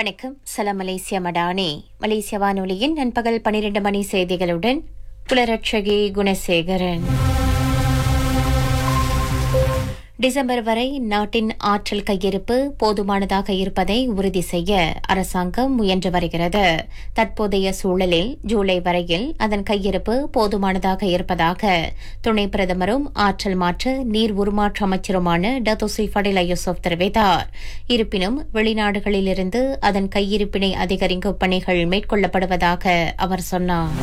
வணக்கம் சலாம் மலேசியா மடானி மலேசிய வானொலியின் நண்பகல் பனிரெண்டு மணி செய்திகளுடன் புலரட்சகி குணசேகரன் டிசம்பர் வரை நாட்டின் ஆற்றல் கையிருப்பு போதுமானதாக இருப்பதை உறுதி செய்ய அரசாங்கம் முயன்று வருகிறது தற்போதைய சூழலில் ஜூலை வரையில் அதன் கையிருப்பு போதுமானதாக இருப்பதாக துணை பிரதமரும் ஆற்றல் மாற்று நீர் உருமாற்ற அமைச்சருமான டத்தோசி ஃபடிலா யூசுப் தெரிவித்தார் இருப்பினும் வெளிநாடுகளிலிருந்து அதன் கையிருப்பினை அதிகரிக்கும் பணிகள் மேற்கொள்ளப்படுவதாக அவர் சொன்னார்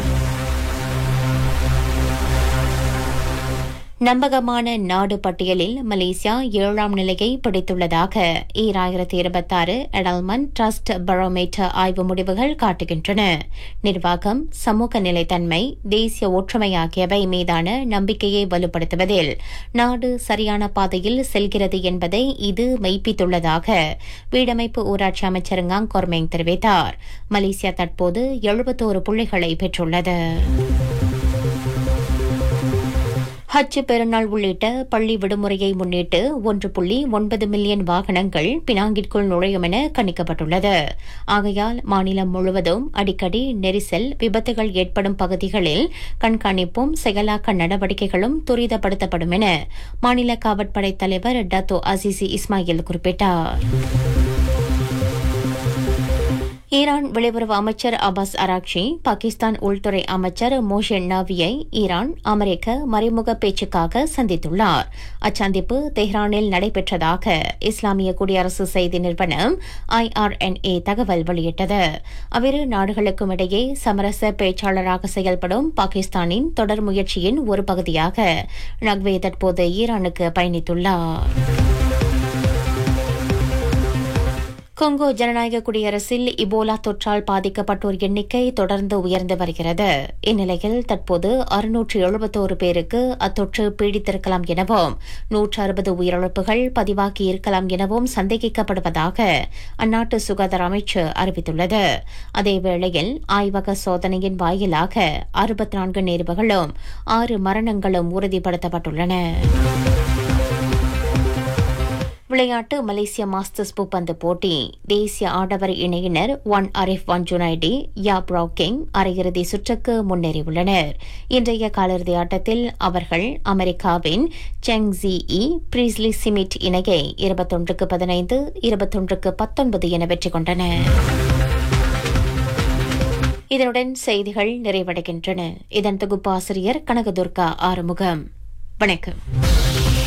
நம்பகமான நாடு பட்டியலில் மலேசியா ஏழாம் நிலையை பிடித்துள்ளதாக ஈராயிரத்தி இருபத்தாறு எடல்மன் ட்ரஸ்ட் பரோமீட்டர் ஆய்வு முடிவுகள் காட்டுகின்றன நிர்வாகம் சமூக நிலைத்தன்மை தேசிய ஒற்றுமை ஆகியவை மீதான நம்பிக்கையை வலுப்படுத்துவதில் நாடு சரியான பாதையில் செல்கிறது என்பதை இது மெய்ப்பித்துள்ளதாக வீடமைப்பு ஊராட்சி அமைச்சர் ngaங் கொர்மேங் தெரிவித்தார் மலேசியா தற்போது எழுபத்தோரு புள்ளிகளை பெற்றுள்ளது ஹஜ் பெருநாள் உள்ளிட்ட பள்ளி விடுமுறையை முன்னிட்டு ஒன்று புள்ளி ஒன்பது மில்லியன் வாகனங்கள் பினாங்கிற்குள் நுழையும் என கணிக்கப்பட்டுள்ளது ஆகையால் மாநிலம் முழுவதும் அடிக்கடி நெரிசல் விபத்துகள் ஏற்படும் பகுதிகளில் கண்காணிப்பும் செயலாக்க நடவடிக்கைகளும் துரிதப்படுத்தப்படும் என மாநில காவற்படை தலைவர் டத்தோ அசிசி இஸ்மாயில் குறிப்பிட்டார் ஈரான் வெளியுறவு அமைச்சர் அபாஸ் அராக்ஷி பாகிஸ்தான் உள்துறை அமைச்சர் மோஷன் நவியை ஈரான் அமெரிக்க மறைமுக பேச்சுக்காக சந்தித்துள்ளார் அச்சந்திப்பு தெஹ்ரானில் நடைபெற்றதாக இஸ்லாமிய குடியரசு செய்தி நிறுவனம் ஐஆர்என்ஏ தகவல் வெளியிட்டது அவ்விரு நாடுகளுக்கும் இடையே சமரச பேச்சாளராக செயல்படும் பாகிஸ்தானின் தொடர் முயற்சியின் ஒரு பகுதியாக நக்வே தற்போது ஈரானுக்கு பயணித்துள்ளார் கொங்கோ ஜனநாயக குடியரசில் இபோலா தொற்றால் பாதிக்கப்பட்டோர் எண்ணிக்கை தொடர்ந்து உயர்ந்து வருகிறது இந்நிலையில் தற்போது அறுநூற்று எழுபத்தோரு பேருக்கு அத்தொற்று பீடித்திருக்கலாம் எனவும் நூற்று அறுபது உயிரிழப்புகள் பதிவாகி இருக்கலாம் எனவும் சந்தேகிக்கப்படுவதாக அந்நாட்டு சுகாதார அமைச்சு அறிவித்துள்ளது அதேவேளையில் ஆய்வக சோதனையின் வாயிலாக அறுபத்தி நான்கு நேர்வுகளும் ஆறு மரணங்களும் உறுதிப்படுத்தப்பட்டுள்ளன விளையாட்டு மலேசிய மாஸ்டர்ஸ் பூப்பந்து போட்டி தேசிய ஆடவர் இணையினர் Wan Arif Wan Junaidi Yap Roy King அரையிறுதி சுற்றுக்கு முன்னேறியுள்ளனர் இன்றைய காலிறுதி ஆட்டத்தில் அவர்கள் அமெரிக்காவின் செங் ஜி இ பிரீஸ்லி சிமிட் இணையை இருபத்தொன்றுக்கு பதினைந்து இருபத்தொன்றுக்கு பத்தொன்பது என வெற்றி கொண்டனர் இதனுடன் செய்திகள் நிறைவடைகின்றன இதன் தொகுப்பாசிரியர் கனகதுர்கா ஆறுமுகம் வணக்கம்